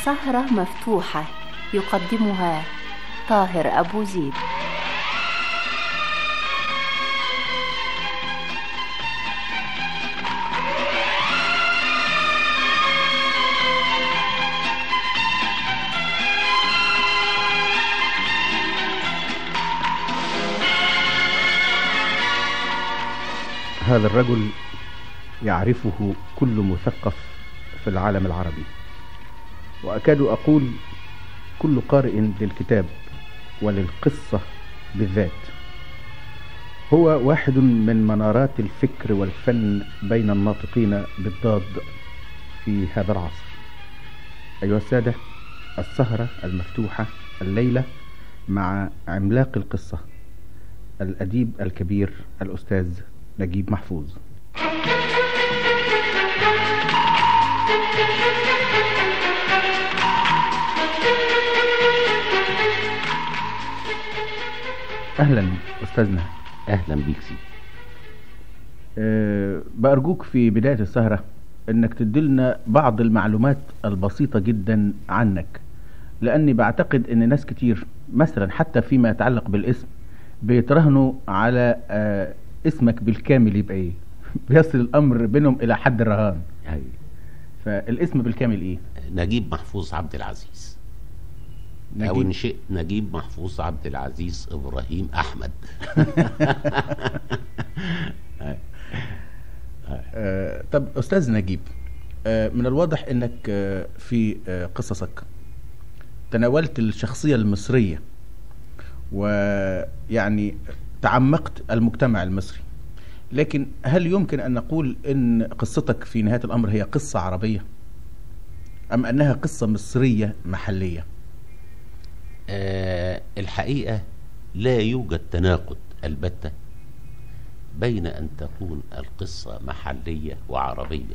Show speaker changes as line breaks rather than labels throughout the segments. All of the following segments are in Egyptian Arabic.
سهرة مفتوحة يقدمها طاهر أبو زيد
هذا الرجل يعرفه كل مثقف في العالم العربي واكاد اقول كل قارئ للكتاب وللقصه بالذات هو واحد من منارات الفكر والفن بين الناطقين بالضاد في هذا العصر ايها الساده السهره المفتوحه الليله مع عملاق القصه الاديب الكبير الاستاذ نجيب محفوظ اهلا استاذنا
اهلا بيك سيدي
أه بأرجوك في بداية السهرة انك تدلنا بعض المعلومات البسيطة جدا عنك لاني بعتقد ان ناس كتير مثلا حتى فيما يتعلق بالاسم بيترهنوا على أه اسمك بالكامل يبقى ايه بيصل الامر بينهم الى حد الرهان
يعني
فالاسم بالكامل ايه
نجيب محفوظ عبد العزيز او
نجيب.
ان شئت نجيب محفوظ عبد العزيز ابراهيم احمد
آه، طب استاذ نجيب آه، من الواضح انك آه، في آه، قصصك تناولت الشخصيه المصريه ويعني تعمقت المجتمع المصري لكن هل يمكن ان نقول ان قصتك في نهايه الامر هي قصه عربيه ام انها قصه مصريه محليه
آه الحقيقه لا يوجد تناقض البته بين ان تكون القصه محليه وعربيه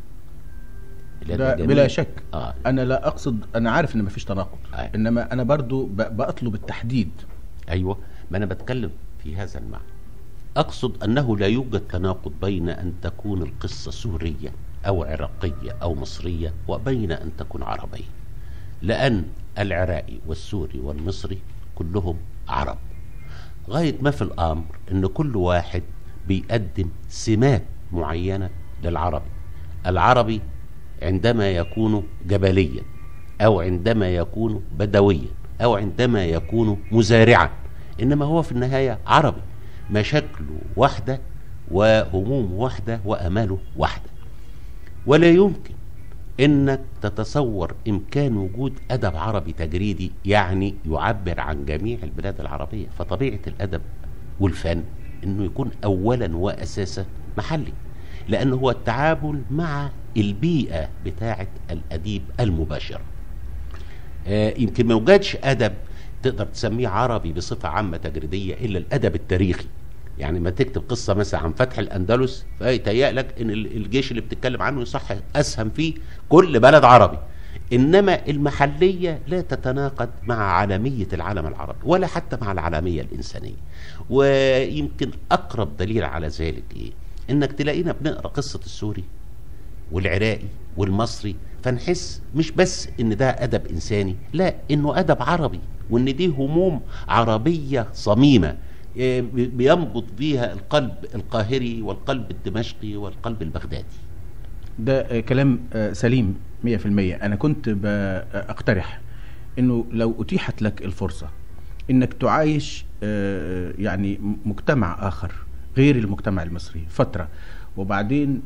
لدى
ده
جميع-
بلا شك
اه
انا لا اقصد انا عارف ان مفيش تناقض
أي.
انما انا برضو ب- بطلب التحديد
ايوه ما انا بتكلم في هذا المعنى اقصد انه لا يوجد تناقض بين ان تكون القصه سوريه او عراقيه او مصريه وبين ان تكون عربيه لان العراقي والسوري والمصري كلهم عرب غايه ما في الامر ان كل واحد بيقدم سمات معينه للعربي العربي عندما يكون جبليا او عندما يكون بدويا او عندما يكون مزارعا انما هو في النهايه عربي مشاكله واحده وهمومه واحده واماله واحده ولا يمكن انك تتصور امكان وجود ادب عربي تجريدي يعني يعبر عن جميع البلاد العربيه فطبيعه الادب والفن انه يكون اولا واساسا محلي لانه هو التعامل مع البيئه بتاعه الاديب المباشره آه، يمكن ما يوجدش ادب تقدر تسميه عربي بصفه عامه تجريديه الا الادب التاريخي يعني ما تكتب قصه مثلا عن فتح الاندلس فيتهيأ لك ان ال- الجيش اللي بتتكلم عنه يصح اسهم فيه كل بلد عربي انما المحليه لا تتناقض مع عالميه العالم العربي ولا حتى مع العالميه الانسانيه ويمكن اقرب دليل على ذلك ايه انك تلاقينا بنقرا قصه السوري والعراقي والمصري فنحس مش بس ان ده ادب انساني لا انه ادب عربي وان دي هموم عربيه صميمه إيه، بي- بينبض بيها القلب القاهري والقلب الدمشقي والقلب البغدادي
ده آه، كلام آه، سليم 100% انا كنت بقترح انه لو اتيحت لك الفرصه انك تعايش آه، يعني م- مجتمع اخر غير المجتمع المصري فتره وبعدين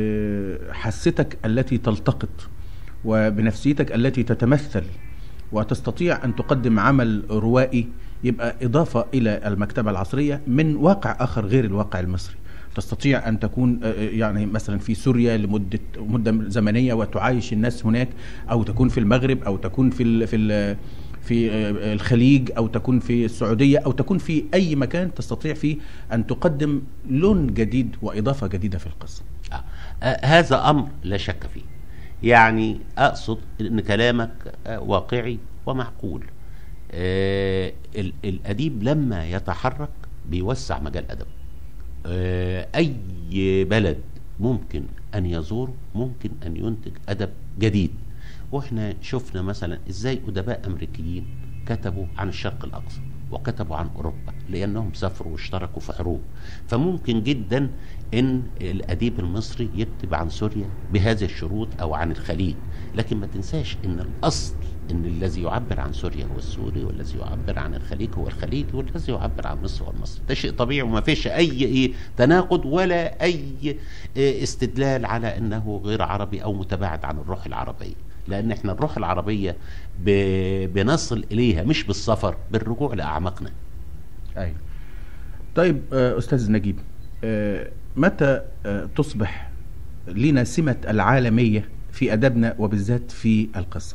بحستك التي تلتقط وبنفسيتك التي تتمثل وتستطيع ان تقدم عمل روائي يبقى اضافه الى المكتبه العصريه من واقع اخر غير الواقع المصري تستطيع ان تكون آه، يعني مثلا في سوريا لمده مده زمنيه وتعايش الناس هناك او تكون في المغرب او تكون في ال في ال في آه، الخليج او تكون في السعوديه او تكون في اي مكان تستطيع فيه ان تقدم لون جديد واضافه جديده في القصه
آه. آه، هذا امر لا شك فيه يعني اقصد ان كلامك آه، واقعي ومعقول آه، ال- الاديب لما يتحرك بيوسع مجال ادبه آه، اي بلد ممكن ان يزوره ممكن ان ينتج ادب جديد واحنا شفنا مثلا ازاي ادباء امريكيين كتبوا عن الشرق الاقصى وكتبوا عن اوروبا لانهم سافروا واشتركوا في حروب فممكن جدا ان الاديب المصري يكتب عن سوريا بهذه الشروط او عن الخليج لكن ما تنساش ان الاصل ان الذي يعبر عن سوريا هو السوري والذي يعبر عن الخليج هو الخليجي والذي يعبر عن مصر هو المصري ده شيء طبيعي وما فيش اي إيه تناقض ولا اي إيه استدلال على انه غير عربي او متباعد عن الروح العربيه لان احنا الروح العربيه ب- بنصل اليها مش بالسفر بالرجوع لاعماقنا
ايوه طيب آه، استاذ نجيب آه، متى آه، تصبح لنا سمة العالمية في أدبنا وبالذات في القصة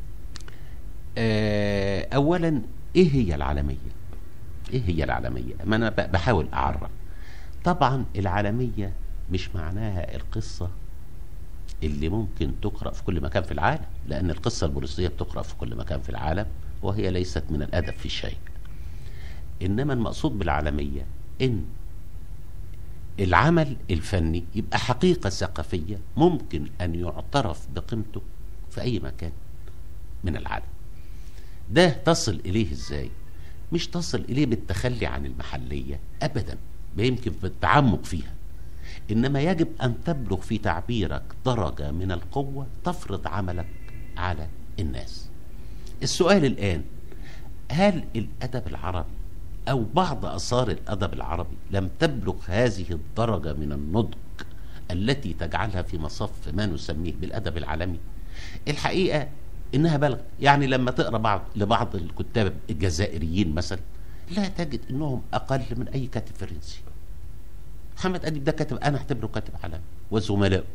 آه، اولا ايه هي العالميه ايه هي العالميه ما انا ب- بحاول اعرف طبعا العالميه مش معناها القصه اللي ممكن تقرا في كل مكان في العالم لان القصه البوليسيه بتقرا في كل مكان في العالم وهي ليست من الادب في شيء انما المقصود بالعالميه ان العمل الفني يبقى حقيقه ثقافيه ممكن ان يعترف بقيمته في اي مكان من العالم ده تصل إليه إزاي مش تصل إليه بالتخلي عن المحلية أبدا ما يمكن بالتعمق فيها إنما يجب أن تبلغ في تعبيرك درجة من القوة تفرض عملك على الناس السؤال الآن هل الأدب العربي أو بعض آثار الأدب العربي لم تبلغ هذه الدرجة من النضج التي تجعلها في مصف ما نسميه بالأدب العالمي الحقيقة إنها بلغ يعني لما تقرأ بعض لبعض الكتاب الجزائريين مثلا لا تجد إنهم أقل من أي كاتب فرنسي محمد أديب ده كاتب أنا أعتبره كاتب عالمي وزملائه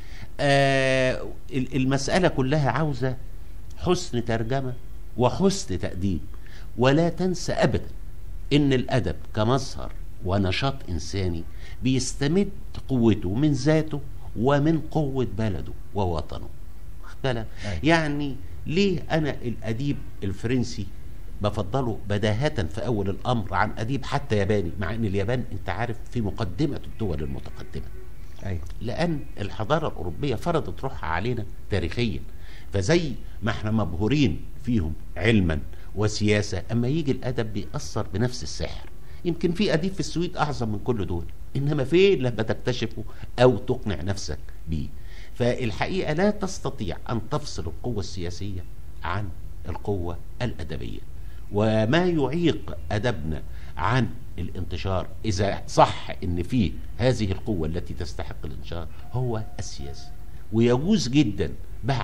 آه ال- المسألة كلها عاوزة حسن ترجمة وحسن تقديم ولا تنسى أبدا إن الأدب كمظهر ونشاط إنساني بيستمد قوته من ذاته ومن قوة بلده ووطنه واخد بالك؟
أيوة.
يعني ليه أنا الأديب الفرنسي بفضله بداهة في أول الأمر عن أديب حتى ياباني مع أن اليابان أنت عارف في مقدمة الدول المتقدمة
أيوة
لان الحضاره الاوروبيه فرضت روحها علينا تاريخيا فزي ما احنا مبهورين فيهم علما وسياسه اما يجي الادب بيأثر بنفس السحر يمكن في اديب في السويد اعظم من كل دول انما فين لما تكتشفه او تقنع نفسك بيه فالحقيقه لا تستطيع ان تفصل القوه السياسيه عن القوه الادبيه وما يعيق ادبنا عن الانتشار اذا صح ان فيه هذه القوه التي تستحق الانتشار هو السياسه ويجوز جدا بعد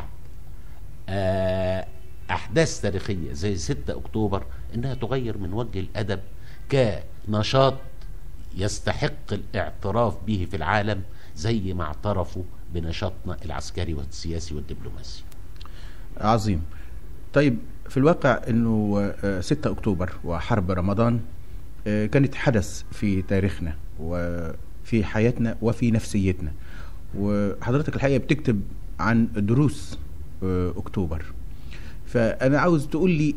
آه، احداث تاريخيه زي 6 اكتوبر انها تغير من وجه الادب كنشاط يستحق الاعتراف به في العالم زي ما اعترفوا بنشاطنا العسكري والسياسي والدبلوماسي
عظيم طيب في الواقع انه آه، 6 اكتوبر وحرب رمضان آه، كانت حدث في تاريخنا وفي حياتنا وفي نفسيتنا وحضرتك الحقيقه بتكتب عن دروس آه، اكتوبر فانا عاوز تقول لي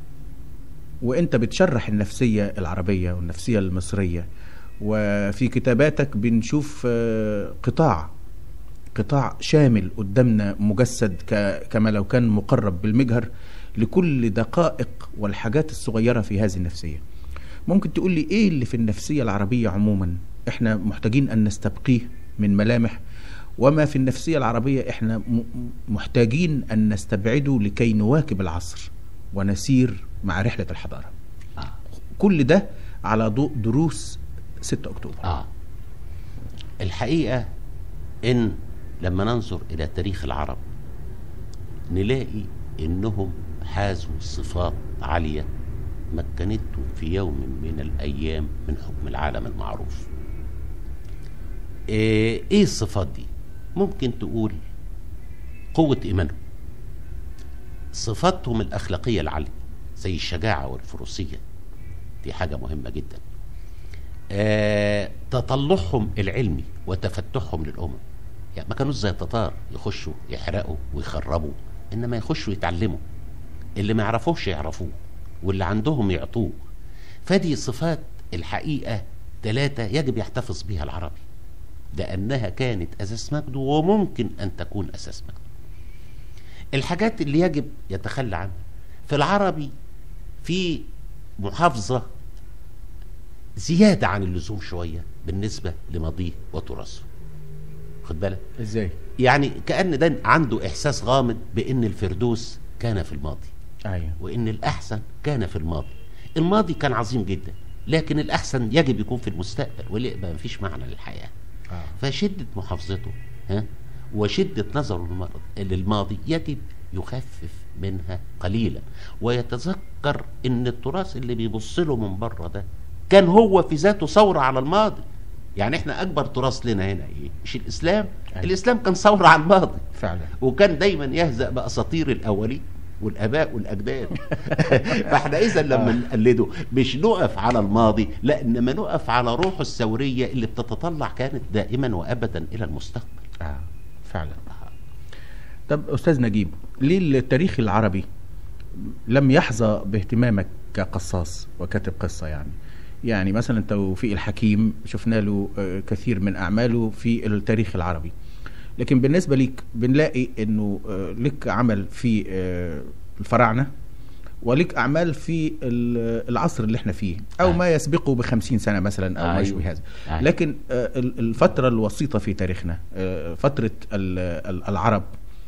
وانت بتشرح النفسيه العربيه والنفسيه المصريه وفي كتاباتك بنشوف آه، قطاع قطاع شامل قدامنا مجسد ك... كما لو كان مقرب بالمجهر لكل دقائق والحاجات الصغيرة في هذه النفسية ممكن تقول لي ايه اللي في النفسية العربية عموما احنا محتاجين ان نستبقيه من ملامح وما في النفسية العربية احنا م... محتاجين ان نستبعده لكي نواكب العصر ونسير مع رحلة الحضارة
آه.
كل ده على ضوء دروس 6 اكتوبر
آه. الحقيقة إن لما ننظر إلى تاريخ العرب نلاقي إنهم حازوا صفات عالية مكنتهم في يوم من الأيام من حكم العالم المعروف إيه إيه الصفات دي؟ ممكن تقول قوة إيمانهم صفاتهم الأخلاقية العالية زي الشجاعة والفروسية دي حاجة مهمة جدا آه، تطلعهم العلمي وتفتحهم للأمم يعني ما كانوش زي التتار يخشوا يحرقوا ويخربوا إنما يخشوا يتعلموا اللي ما يعرفوش يعرفوه واللي عندهم يعطوه فدي صفات الحقيقة ثلاثة يجب يحتفظ بها العربي لأنها كانت أساس مجده وممكن أن تكون أساس مجده الحاجات اللي يجب يتخلى عنها في العربي في محافظة زيادة عن اللزوم شوية بالنسبة لماضيه وتراثه خد بالك
ازاي
يعني كأن ده عنده إحساس غامض بأن الفردوس كان في الماضي
ايوه
وان الاحسن كان في الماضي الماضي كان عظيم جدا لكن الاحسن يجب يكون في المستقبل ولا يبقى مفيش معنى للحياه
آه.
فشده محافظته ها وشده نظره للمر- للماضي يجب يخفف منها قليلا ويتذكر ان التراث اللي بيبص له من بره ده كان هو في ذاته ثوره على الماضي يعني احنا اكبر تراث لنا هنا ايه مش الاسلام
أيوة.
الاسلام كان ثوره على الماضي
فعلا
وكان دايما يهزأ بأساطير الأولين والآباء والأجداد فاحنا إذا لما نقلده مش نقف على الماضي لا إنما نقف على روحه الثورية اللي بتتطلع كانت دائما وأبدا إلى المستقبل
آه. فعلا طب استاذ نجيب ليه التاريخ العربي لم يحظى باهتمامك كقصاص وكاتب قصه يعني يعني مثلا توفيق الحكيم شفنا له آه، كثير من اعماله في التاريخ العربي لكن بالنسبه ليك بنلاقي انه آه، لك عمل في آه، الفراعنه ولك اعمال في ال- العصر اللي احنا فيه او
آه.
ما يسبقه بخمسين سنه مثلا او ما
أيوة.
يشبه هذا
أيوة.
لكن آه، ال- الفتره الوسيطه في تاريخنا آه، فتره ال- ال- العرب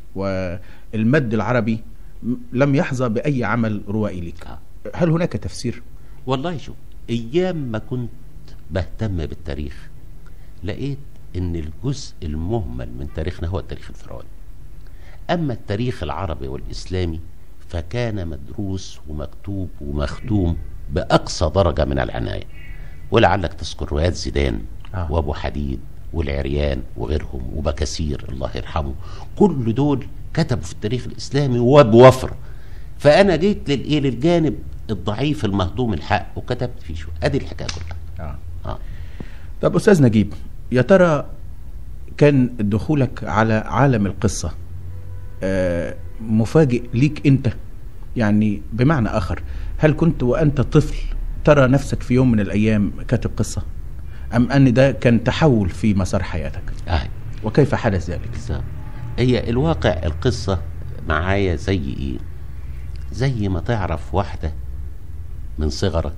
والمد العربي م- لم يحظى باي عمل روائي لك
آه.
هل هناك تفسير
والله شوف أيام ما كنت بهتم بالتاريخ لقيت إن الجزء المهمل من تاريخنا هو التاريخ الفرعوني أما التاريخ العربي والإسلامي فكان مدروس ومكتوب ومختوم بأقصى درجة من العناية ولعلك تذكر روايات زيدان
آه.
وأبو حديد والعريان وغيرهم وبكثير الله يرحمه كل دول كتبوا في التاريخ الإسلامي وبوفر فأنا جيت للإيه للجانب الضعيف المهضوم الحق وكتبت فيه شو أدي الحكاية كلها
آه.
آه.
طب استاذ نجيب يا ترى كان دخولك على عالم القصه آه، مفاجئ ليك انت يعني بمعنى اخر هل كنت وانت طفل ترى نفسك في يوم من الايام كاتب قصه ام ان ده كان تحول في مسار حياتك
آه.
وكيف حدث ذلك
بالظبط هي الواقع القصة معايا زي ايه زي ما تعرف واحدة من صغرك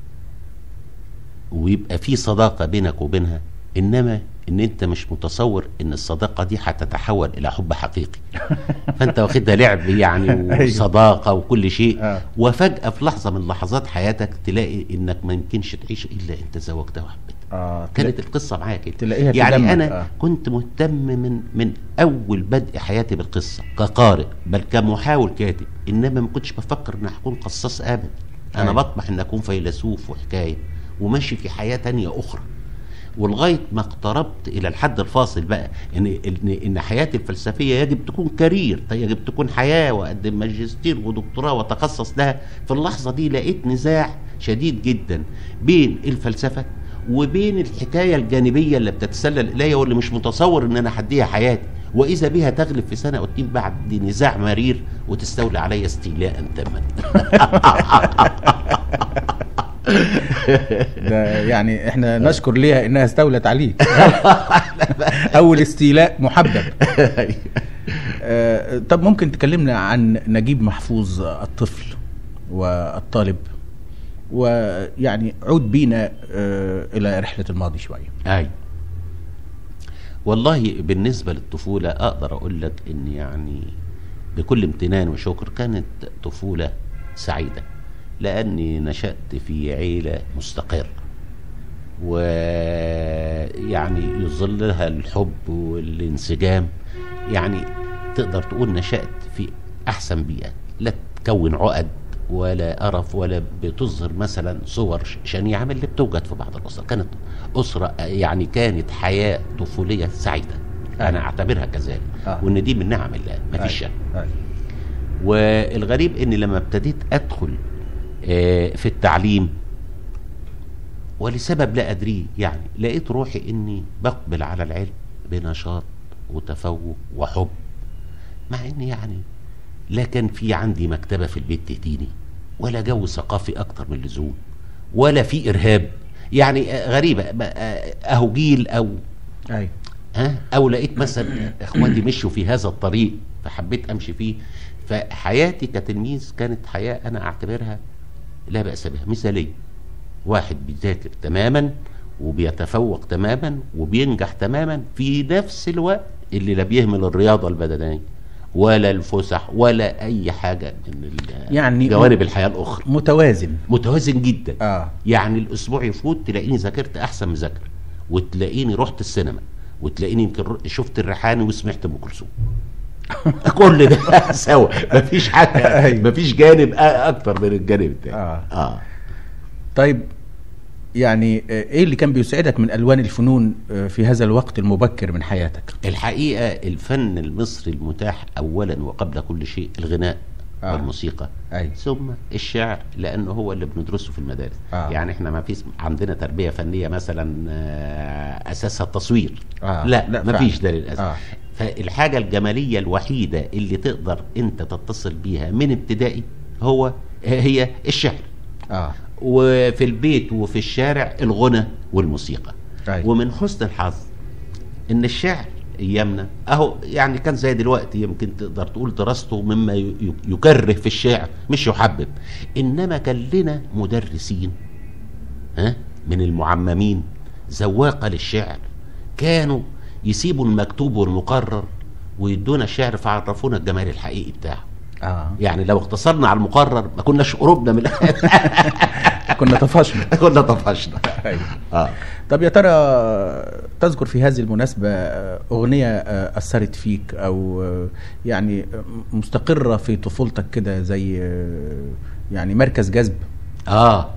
ويبقى في صداقة بينك وبينها انما ان انت مش متصور ان الصداقة دي هتتحول الى حب حقيقي فانت واخدها لعب يعني وصداقة وكل شيء
آه.
وفجأة في لحظة من لحظات حياتك تلاقي انك ما يمكنش تعيش الا انت زوجتها وحبيتها
آه
كانت القصه معايا كده
تلاقيها
يعني
تجمد،
انا
آه.
كنت مهتم من من اول بدء حياتي بالقصه كقارئ بل كمحاول كاتب انما ما كنتش بفكر ان هكون قصاص ابدا انا
أيوة.
بطمح ان اكون فيلسوف وحكايه وماشي في حياه تانية اخرى ولغايه ما اقتربت الى الحد الفاصل بقى ان ان ان حياتي الفلسفيه يجب تكون كارير يجب تكون حياه واقدم ماجستير ودكتوراه واتخصص لها في اللحظه دي لقيت نزاع شديد جدا بين الفلسفه وبين الحكايه الجانبيه اللي بتتسلل الي واللي مش متصور ان انا هديها حياتي واذا بها تغلب في سنه او اتنين بعد نزاع مرير وتستولي علي استيلاء تاما
ده يعني احنا نشكر ليها انها استولت عليك اول استيلاء محبب آه، طب ممكن تكلمنا عن نجيب محفوظ الطفل والطالب ويعني عود بينا آه، الى رحله الماضي شويه
اي والله بالنسبه للطفوله اقدر اقول لك ان يعني بكل امتنان وشكر كانت طفوله سعيده لاني نشات في عيله مستقره ويعني يظلها الحب والانسجام يعني تقدر تقول نشأت في أحسن بيئة لا تكون عقد ولا قرف ولا بتظهر مثلا صور ش- شنيعة من اللي بتوجد في بعض الأسر كانت أسرة يعني كانت حياة طفولية سعيدة أنا أعتبرها كذلك
آه.
وإن دي من نعم الله ما فيش شك
أي. أي.
والغريب ان لما ابتديت ادخل آه، في التعليم ولسبب لا ادريه يعني لقيت روحي اني بقبل على العلم بنشاط وتفوق وحب مع ان يعني لا كان في عندي مكتبه في البيت تهديني ولا جو ثقافي اكتر من اللزوم ولا في ارهاب يعني آه، غريبه آه، اهو جيل او
أي.
ها او لقيت مثلا اخواتي مشوا في هذا الطريق فحبيت امشي فيه فحياتي كتلميذ كانت حياه انا اعتبرها لا باس بها مثاليه واحد بيذاكر تماما وبيتفوق تماما وبينجح تماما في نفس الوقت اللي لا بيهمل الرياضه البدنيه ولا الفسح ولا اي حاجه من ال-
يعني
جوانب الحياه الاخرى
متوازن
متوازن جدا
اه
يعني الاسبوع يفوت تلاقيني ذاكرت احسن مذاكره وتلاقيني رحت السينما وتلاقيني يمكن ر- شفت الريحاني وسمعت ام كلثوم كل ده سوا مفيش حاجه
أيوة.
مفيش جانب أ- اكتر من الجانب التاني
آه.
اه
طيب يعني آه، ايه اللي كان بيسعدك من الوان الفنون آه، في هذا الوقت المبكر من حياتك
الحقيقه الفن المصري المتاح اولا وقبل كل شيء الغناء
آه.
والموسيقى
أي.
ثم الشعر لانه هو اللي بندرسه في المدارس
آه.
يعني احنا ما فيش عندنا تربيه فنيه مثلا آه، اساسها التصوير
آه.
لا,
لا
ما
فعلا.
فيش ده للاسف
آه.
فالحاجه الجماليه الوحيده اللي تقدر انت تتصل بيها من ابتدائي هو هي الشعر
اه
وفي البيت وفي الشارع الغنى والموسيقى
أيوة.
ومن حسن الحظ ان الشعر ايامنا اهو يعني كان زي دلوقتي يمكن تقدر تقول دراسته مما ي- ي- يكره في الشعر مش يحبب انما كان لنا مدرسين ها من المعممين ذواقه للشعر كانوا يسيبوا المكتوب والمقرر ويدونا الشعر فعرفونا الجمال الحقيقي بتاعه
اه
يعني لو اقتصرنا على المقرر ما كناش قربنا من
كنا طفشنا
كنا طفشنا
أيوة.
اه
طب يا ترى تذكر في هذه المناسبة آه، أغنية آه، أثرت فيك أو آه، يعني آه، مستقرة في طفولتك كده زي آه، يعني مركز جذب
اه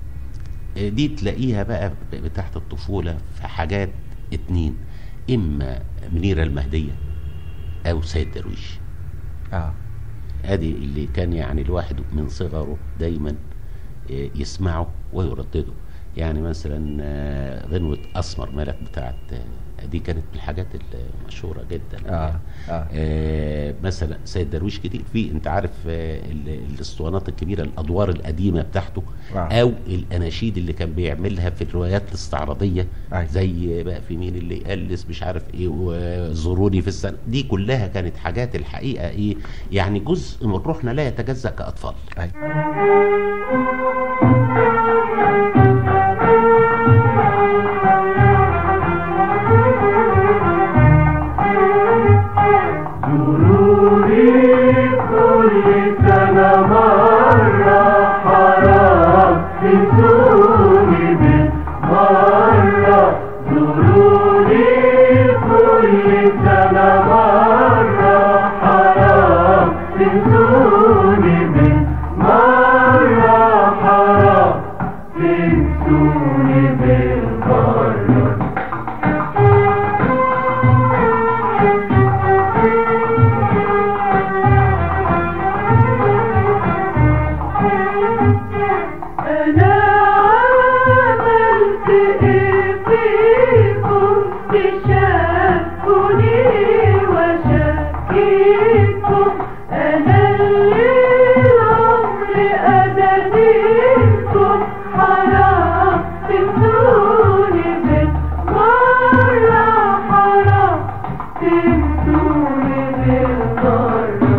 دي تلاقيها بقى بتاعت الطفولة في حاجات اتنين اما منيرة المهدية او سيد درويش
اه
ادي اللي كان يعني الواحد من صغره دايما آه، يسمعه ويردده يعني مثلا آه، غنوة اسمر ملك بتاعت آه، دي كانت من الحاجات المشهورة جدا
آه، آه.
آه، مثلا سيد درويش كتير في انت عارف آه، ال- الاسطوانات الكبيره الادوار القديمه بتاعته
آه.
او الاناشيد اللي كان بيعملها في الروايات الاستعراضيه
أي.
زي بقى في مين اللي يقلس مش عارف ايه وزوروني في السنه دي كلها كانت حاجات الحقيقه ايه يعني جزء من روحنا لا يتجزا كاطفال
أي.
أنا عملت إيه فيكم تشكوني وشكيكم أنا اللي العمر أدانيكم حرام تنسوني بالمرة حرام تنسوني بالمرة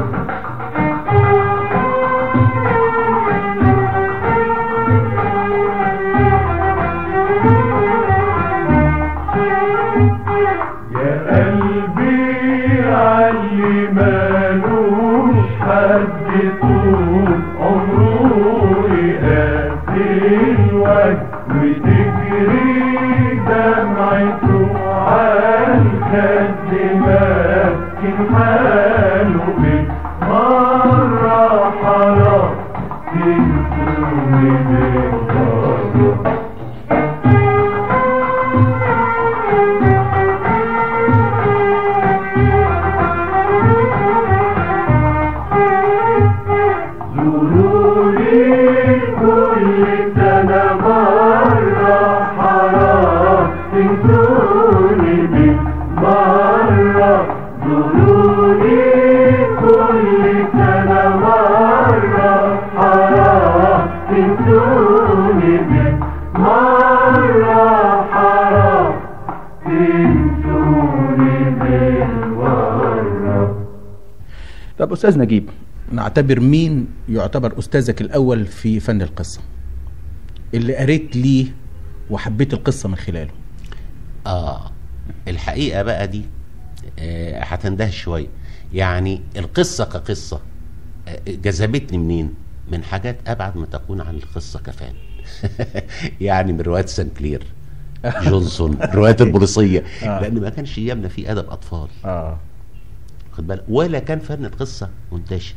طب استاذ نجيب نعتبر مين يعتبر استاذك الاول في فن القصه اللي قريت ليه وحبيت القصه من خلاله
اه الحقيقه بقى دي آه، هتندهش شويه يعني القصه كقصه آه، جذبتني منين من حاجات ابعد ما تكون عن القصه كفان يعني من روايات سانكلير جونسون الروايات البوليسيه
آه.
لان ما كانش ايامنا في ادب اطفال
اه
خد بالك ولا كان فن القصه منتشر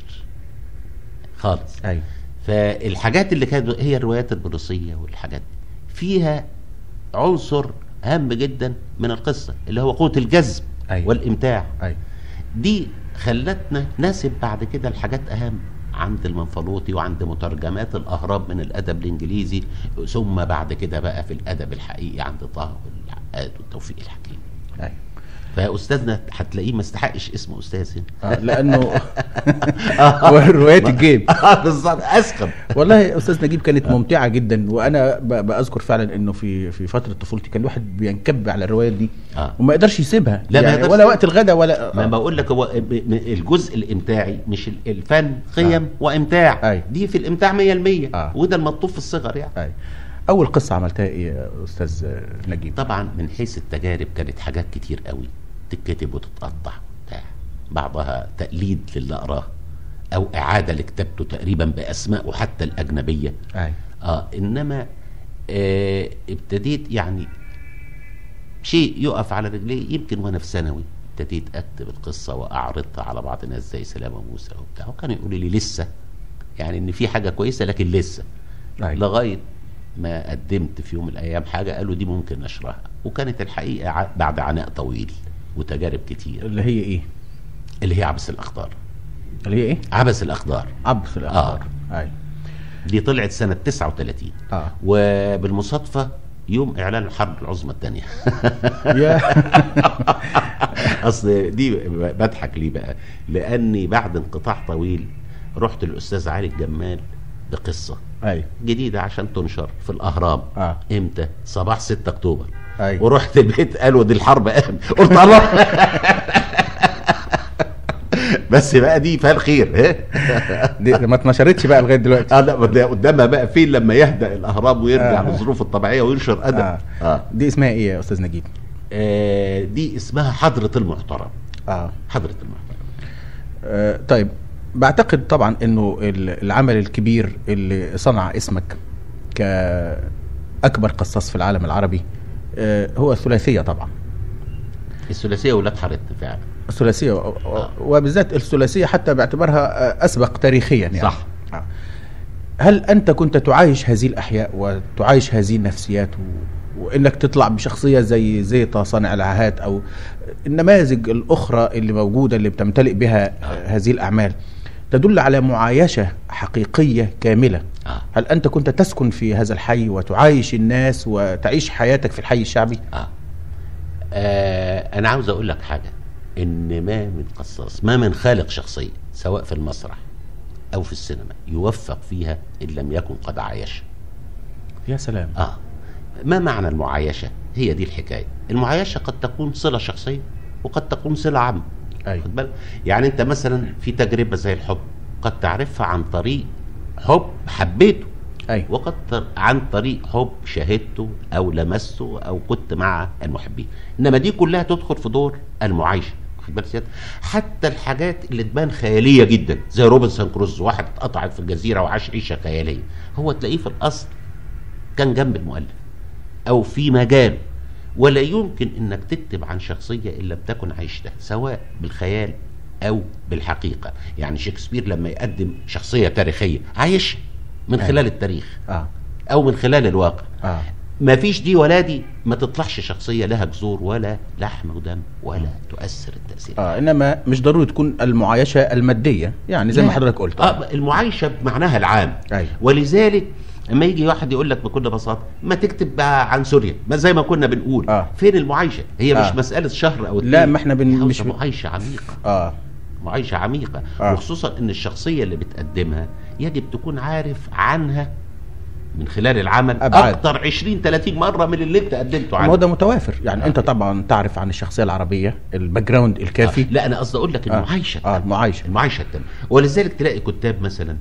خالص
ايوه
فالحاجات اللي كانت هي الروايات البوليسيه والحاجات دي فيها عنصر هام جدا من القصه اللي هو قوه الجذب
أيوة.
والامتاع
ايوه
دي خلتنا نسب بعد كده الحاجات اهم عند المنفلوطي وعند مترجمات الاهرام من الادب الانجليزي ثم بعد كده بقى في الادب الحقيقي عند طه والعقاد وتوفيق الحكيم
ايوه
فاستاذنا هتلاقيه ما استحقش اسم استاذ هنا
آه لانه وروايات الجيب
اه بالظبط اسخن
والله استاذ نجيب كانت ممتعه جدا وانا ب- بذكر فعلا انه في في فتره طفولتي كان الواحد بينكب على الروايات دي
آه.
وما يقدرش يسيبها
لا، ما
يعني
يقدرش
ولا
يسيبها.
وقت الغداء ولا
ما
آه.
بقول لك هو ب- م- الجزء الامتاعي مش ال- الفن قيم
آه.
وامتاع
أي.
دي في الامتاع 100%
آه.
وده المطلوب في الصغر يعني
أيوة. اول قصه عملتها ايه يا استاذ نجيب
طبعا من حيث التجارب كانت حاجات كتير قوي تتكتب وتتقطع وبتاع بعضها تقليد للي قراه او اعاده لكتابته تقريبا باسمائه حتى الاجنبيه
ايوه
اه انما آه ابتديت يعني شيء يقف على رجليه يمكن وانا في ثانوي ابتديت اكتب القصه واعرضها على بعض الناس زي سلامه موسى وبتاع وكانوا يقولوا لي لسه يعني ان في حاجه كويسه لكن لسه
أيوة.
لغايه ما قدمت في يوم من الايام حاجه قالوا دي ممكن نشرها وكانت الحقيقه ع- بعد عناء طويل وتجارب كتير
اللي هي ايه
اللي هي عبس الاقدار
اللي هي ايه
عبس الاقدار
عبس الاخبار ايوه
دي طلعت سنه 39
اه
وبالمصادفه يوم اعلان الحرب العظمى الثانيه
يا
اصل دي بضحك ليه بقى لاني بعد انقطاع طويل رحت للاستاذ علي الجمال بقصه
ايوه
جديده عشان تنشر في الاهرام
آه.
امتى صباح 6 اكتوبر
أيوة.
ورحت البيت قالوا دي الحرب قام قلت الله بس بقى دي فيها الخير
دي ما اتنشرتش بقى لغايه دلوقتي
اه لا ده قدامها بقى فين لما يهدأ الاهرام ويرجع
آه.
للظروف الطبيعيه وينشر ادب
آه.
آه.
دي اسمها ايه يا استاذ نجيب
آه دي اسمها حضره المحترم
اه
حضره المحترم
آه، طيب بعتقد طبعا انه ال- العمل الكبير اللي صنع اسمك كاكبر قصاص في العالم العربي آه، هو الثلاثيه طبعا
الثلاثيه ولاد حارتنا فعلا
الثلاثيه و- و- وبالذات الثلاثيه حتى باعتبارها آه، اسبق تاريخيا يعني
صح.
آه. هل انت كنت تعايش هذه الاحياء وتعايش هذه النفسيات و... وانك تطلع بشخصيه زي زيطه صانع العاهات او النماذج الاخرى اللي موجوده اللي بتمتلئ بها آه، هذه الاعمال تدل على معايشه حقيقيه كامله
آه.
هل انت كنت تسكن في هذا الحي وتعايش الناس وتعيش حياتك في الحي الشعبي
آه. آه انا عاوز اقول لك حاجه ان ما من قصاص ما من خالق شخصيه سواء في المسرح او في السينما يوفق فيها ان لم يكن قد عايش
يا سلام
اه ما معنى المعايشه هي دي الحكايه المعايشه قد تكون صله شخصيه وقد تكون صله عامه
أيوة.
خد بالك يعني انت مثلا في تجربه زي الحب قد تعرفها عن طريق حب حبيته
أيوة.
وقد ت- عن طريق حب شاهدته او لمسته او كنت مع المحبين انما دي كلها تدخل في دور المعايشه واخد بالك سيادة؟ حتى الحاجات اللي تبان خياليه جدا زي روبنسون كروز واحد اتقطعت في الجزيره وعاش عيشه خياليه هو تلاقيه في الاصل كان جنب المؤلف او في مجاله ولا يمكن انك تكتب عن شخصيه ان لم تكن عشتها سواء بالخيال او بالحقيقه يعني شكسبير لما يقدم شخصيه تاريخيه عايشها من خلال التاريخ
اه
او من خلال الواقع
اه
ما فيش دي ولا دي ما تطلعش شخصيه لها جذور ولا لحم ودم ولا تؤثر التاثير
اه انما مش ضروري تكون المعايشه الماديه يعني زي ما
لا.
حضرتك قلت
اه المعايشه بمعناها العام
أيوة.
ولذلك لما يجي واحد يقول لك بكل بساطه ما تكتب بقى عن سوريا ما زي ما كنا بنقول
آه.
فين المعايشه هي
آه.
مش مساله شهر او
لا،
اتنين.
ما إحنا بن-
دي
مش
عاوزة
ب-
معايشه عميقه
اه
معايشه عميقه
آه.
وخصوصا ان الشخصيه اللي بتقدمها يجب تكون عارف عنها من خلال العمل
أبعاد.
اكتر 20 30 مره من اللي انت قدمته
ما هو
عنه
ده متوافر يعني انت طبعا تعرف عن الشخصيه العربيه الباك جراوند الكافي
لا انا قصدي اقول لك
آه.
المعايشه
اه المعايشه
المعايشه التامه ولذلك تلاقي كتاب مثلا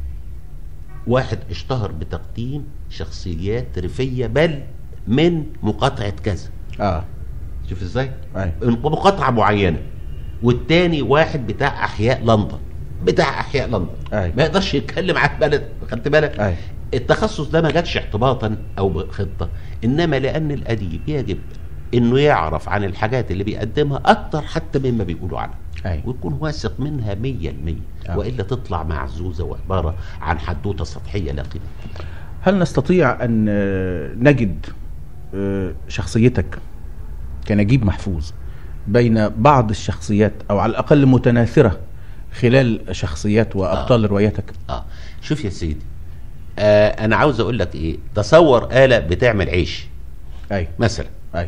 واحد اشتهر بتقديم شخصيات ريفيه بل من مقاطعه كذا
اه
شوف ازاي
أي.
مقاطعه معينه والتاني واحد بتاع احياء لندن بتاع احياء لندن
أي.
ما يقدرش يتكلم عن بلد خدت بالك
أي.
التخصص ده ما جاتش احتباطا او بخطه انما لان الاديب يجب انه يعرف عن الحاجات اللي بيقدمها اكتر حتى مما بيقولوا عنها
أي.
ويكون واثق منها مية المية
آه.
والا تطلع معزوزه وعباره عن حدوته سطحيه لا قيمه
هل نستطيع ان آه، نجد آه، شخصيتك كنجيب محفوظ بين بعض الشخصيات او على الاقل متناثره خلال شخصيات وابطال رواياتك
اه شوف يا سيدي آه انا عاوز اقول لك ايه تصور آلة بتعمل عيش
اي
مثلا
اي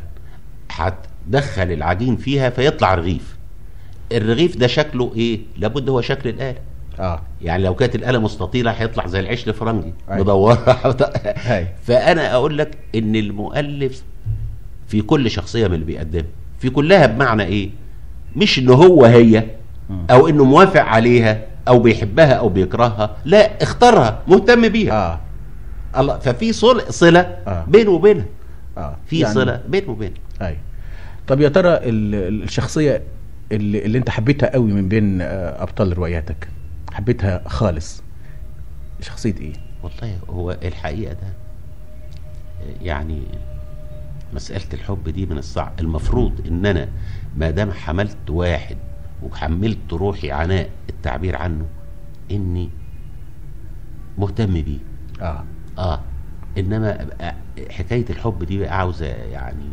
هتدخل العجين فيها فيطلع رغيف الرغيف ده شكله ايه لابد هو شكل الآلة
اه
يعني لو كانت الآلة مستطيلة هيطلع زي العيش الفرنجي
أي.
مدورة
أي.
فأنا أقول لك إن المؤلف في كل شخصية من اللي بيقدمها في كلها بمعنى إيه مش إن هو هي أو إنه موافق عليها أو بيحبها أو بيكرهها لا اختارها مهتم بيها
اه
الله ففي صل- صلة
آه.
بينه وبينها
اه
في
يعني-
صلة بينه وبينها
اي طب يا ترى ال- ال- الشخصيه اللي, اللي انت حبيتها قوي من بين آه، ابطال رواياتك حبيتها خالص شخصيه ايه
والله هو الحقيقة ده يعني مسألة الحب دي من الصعب المفروض ان انا ما دام حملت واحد وحملت روحي عناء التعبير عنه اني مهتم بيه
اه
اه انما أبقى حكاية الحب دي بقى عاوزة يعني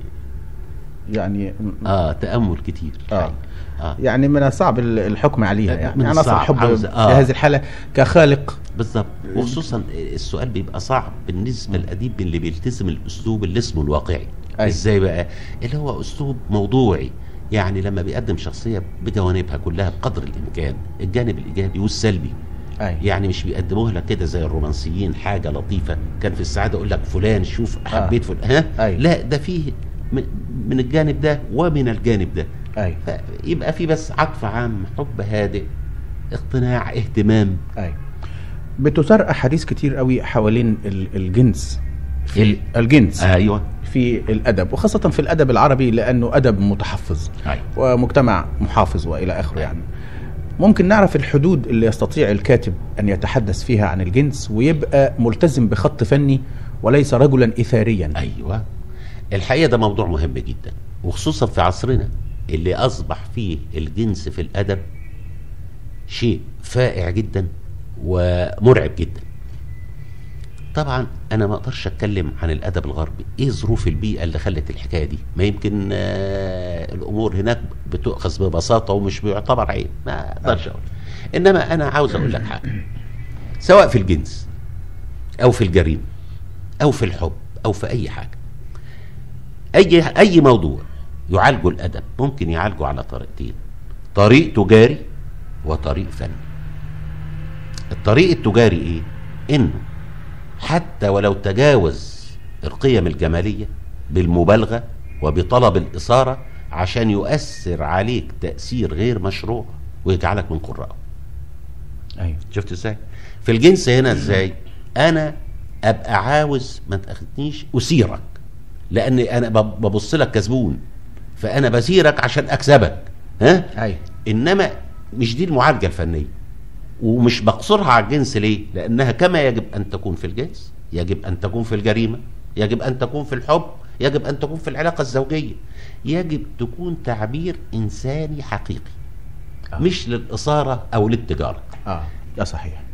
يعني م-
اه تأمل كتير
اه
الحقيقة. اه
يعني من الصعب ال- الحكم عليها
من
يعني يعني اصل
الصعب.
الحب
عاوز-
في
آه.
هذه الحاله كخالق
بالظبط وخصوصا السؤال بيبقى صعب بالنسبه للاديب اللي بيلتزم الاسلوب اللي اسمه الواقعي
أي.
ازاي بقى اللي هو اسلوب موضوعي يعني لما بيقدم شخصيه بجوانبها كلها بقدر الامكان الجانب الايجابي والسلبي
اي
يعني مش بيقدموها لك كده زي الرومانسيين حاجه لطيفه كان في السعاده اقول لك فلان شوف حبيت فلان ها
أي.
لا ده فيه من- من الجانب ده ومن الجانب ده
اي
يبقى في بس عطف عام حب هادئ اقتناع اهتمام
اي بتثار احاديث كتير قوي حوالين ال- الجنس في
ال-
الجنس
ايوه
في الادب وخاصه في الادب العربي لانه ادب متحفظ
أيوة.
ومجتمع محافظ والى اخره يعني ممكن نعرف الحدود اللي يستطيع الكاتب ان يتحدث فيها عن الجنس ويبقى ملتزم بخط فني وليس رجلا اثاريا
ايوه الحقيقه ده موضوع مهم جدا وخصوصا في عصرنا اللي اصبح فيه الجنس في الادب شيء فائع جدا ومرعب جدا طبعا انا ما اقدرش اتكلم عن الادب الغربي ايه ظروف البيئه اللي خلت الحكايه دي ما يمكن آه الامور هناك بتؤخذ ببساطه ومش بيعتبر عيب ما اقدرش اقول انما انا عاوز اقول لك حاجه سواء في الجنس او في الجريمه او في الحب او في اي حاجه اي اي موضوع يعالجه الادب ممكن يعالجه على طريقتين طريق تجاري وطريق فني الطريق التجاري ايه انه حتى ولو تجاوز القيم الجماليه بالمبالغه وبطلب الاثاره عشان يؤثر عليك تاثير غير مشروع ويجعلك من قراءه
ايوه
شفت ازاي في الجنس هنا ازاي انا ابقى عاوز ما تاخدنيش اسيرك لان انا بب- ببص لك كسبون فانا بسيرك عشان اكسبك ها
ايوه
انما مش دي المعالجه الفنيه ومش بقصرها على الجنس ليه لانها كما يجب ان تكون في الجنس يجب ان تكون في الجريمه يجب ان تكون في الحب يجب ان تكون في العلاقه الزوجيه يجب تكون تعبير انساني حقيقي
آه.
مش للاثاره او للتجاره
اه ده صحيح